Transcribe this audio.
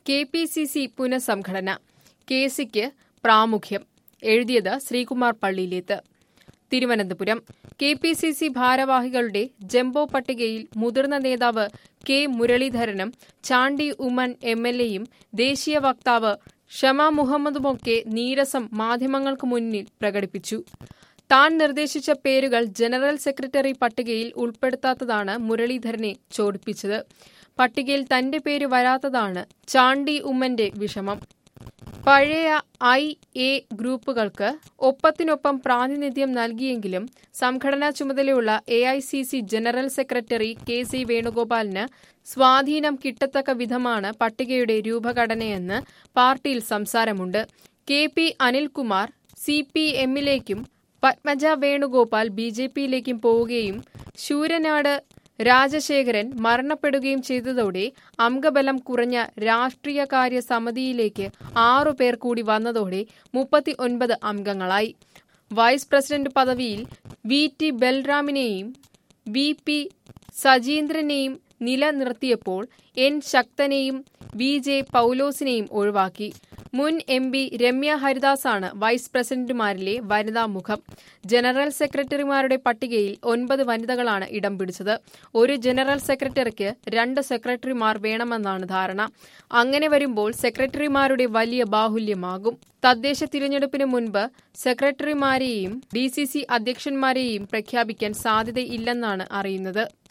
K P C C പുനഃസംഘടന കേസിക്ക് പ്രാമുഖ്യം എഴുതിയത് Sreekumar Palliyilethu Thiruvananthapuram K P C C ഭാരവാഹികളുടെ ജംബോ പട്ടികയിൽ മുതിർന്ന നേതാവ് കെ മുരളീധരനും ചാണ്ടി ഉമ്മൻ എം എൽ എയും ദേശീയ വക്താവ് ഷമ മുഹമ്മദുമൊക്കെ നീരസം മാധ്യമങ്ങൾക്ക് മുന്നിൽ പ്രകടിപ്പിച്ചു താൻ നിർദ്ദേശിച്ച പേരുകൾ ജനറൽ സെക്രട്ടറി പട്ടികയിൽ ഉൾപ്പെടുത്താത്തതാണ് മുരളീധരനെ ചോടിപ്പിച്ചത് പട്ടികയിൽ തന്റെ പേര് വരാത്തതാണ് ചാണ്ടി ഉമ്മന്റെ വിഷമം പഴയ ഐ എ ഗ്രൂപ്പുകൾക്ക് ഒപ്പത്തിനൊപ്പം പ്രാതിനിധ്യം നൽകിയെങ്കിലും സംഘടനാ ചുമതലയുള്ള A I C C general secretary K C വേണുഗോപാലിന് സ്വാധീനം കിട്ടത്തക്ക വിധമാണ് പട്ടികയുടെ രൂപഘടനയെന്ന് പാർട്ടിയിൽ സംസാരമുണ്ട് K P Anilkumar C P എമ്മിലേക്കും പത്മജ വേണുഗോപാൽ ബി ജെ പിയിലേക്കും പോവുകയും ശൂരനാട് രാജശേഖരൻ മരണപ്പെടുകയും ചെയ്തതോടെ അംഗബലം കുറഞ്ഞ രാഷ്ട്രീയകാര്യ സമിതിയിലേക്ക് ആറുപേർ കൂടി വന്നതോടെ മുപ്പത്തി ഒൻപത് അംഗങ്ങളായി വൈസ് പ്രസിഡന്റ് പദവിയിൽ വി ടി ബൽറാമിനെയും വി പി സജീന്ദ്രനെയും നിലനിർത്തിയപ്പോൾ എൻ ശക്തനെയും വി ജെ പൌലോസിനെയും ഒഴിവാക്കി മുൻ എം പി രമ്യ ഹരിദാസാണ് വൈസ് പ്രസിഡന്റുമാരിലെ വനിതാ മുഖം ജനറൽ സെക്രട്ടറിമാരുടെ പട്ടികയിൽ ഒൻപത് വനിതകളാണ് ഇടം പിടിച്ചത് ഒരു ജനറൽ സെക്രട്ടറിക്ക് രണ്ട് സെക്രട്ടറിമാർ വേണമെന്നാണ് ധാരണ അങ്ങനെ വരുമ്പോൾ സെക്രട്ടറിമാരുടെ വലിയ ബാഹുല്യമാകും തദ്ദേശ തിരഞ്ഞെടുപ്പിന് മുൻപ് സെക്രട്ടറിമാരെയും ഡി സി സി അധ്യക്ഷന്മാരെയും പ്രഖ്യാപിക്കാൻ സാധ്യതയില്ലെന്നാണ് അറിയുന്നത്